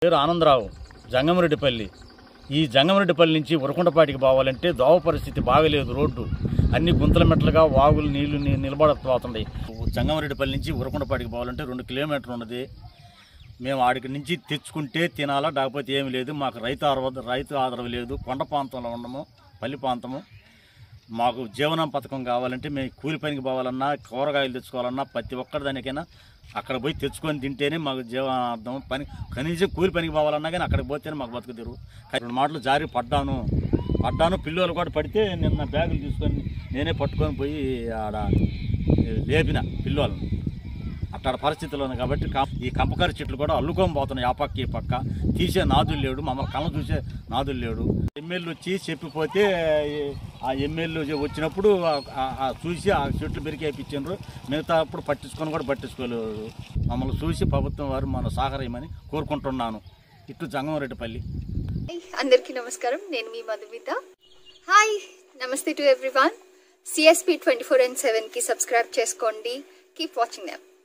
పేరు ఆనందరావు జంగమరెడ్డిపల్లి ఈ జంగమరెడ్డిపల్లి నుంచి ఉరకుంటపాటికి పోవాలంటే దోవ పరిస్థితి బాగలేదు రోడ్డు అన్ని గుంతల మెట్లుగా వాగులు నీళ్లు ని- నిలబడపోతున్నాయి జంగమరెడ్డిపల్లి నుంచి ఉరకుంటపాటికి పోవాలంటే రెండు కిలోమీటర్లు ఉన్నది మేము ఆడికి నుంచి తెచ్చుకుంటే తినాలా లేకపోతే ఏమి లేదు మాకు రైతు ఆదర రైతు ఆదరవ లేదు కొండ ప్రాంతంలో ఉండము పల్లి ప్రాంతము మాకు జీవనం పథకం కావాలంటే మేము కూలి పనికి పోవాలన్నా కూరగాయలు తెచ్చుకోవాలన్నా ప్రతి ఒక్కరి దానికైనా అక్కడ పోయి తెచ్చుకొని తింటేనే మాకు జీవనార్థం పని కనీసం కూలి పనికి పోవాలన్నా కానీ అక్కడికి పోతేనే మాకు బతుకు తెరువు రెండు మాటలు జారి పడ్డాను పడ్డాను పిల్లలు కూడా పడితే నిన్న బ్యాగులు తీసుకొని నేనే పట్టుకొని పోయి ఆడ లేపిన పిల్లలను అట్టాడ పరిస్థితుల్లో ఉంది కాబట్టి కం- ఈ కంపకారి చెట్లు కూడా అల్లుకొని పోతున్నాయి ఆ పక్క ఈ పక్క తీసే నాదులు లేడు మమ్మల్ని కళ్ళ చూసే నాదులు లేడు ఎమ్మెల్యే వచ్చి చెప్పిపోతే ఈ- ఆ ఎమ్మెల్యే వచ్చినప్పుడు ఆ- ఆ- ఆ చూసి ఆ చెట్లు పెరికేపించారు మిగతా అప్పుడు పట్టించుకొని కూడా పట్టించుకోలేదు మమ్మల్ని చూసి ప్రభుత్వం వారు మనం సహకరియమని కోరుకుంటున్నాను ఇటు జంగమరెడ్డిపల్లి హాయ్ అందరికీ నమస్కారం నేను మీ Madhumita hi namaste to everyone CSP twenty four and సెవెన్కి సబ్స్క్రైబ్ చేసుకోండి కీప్ వాచింగ్ దెమ్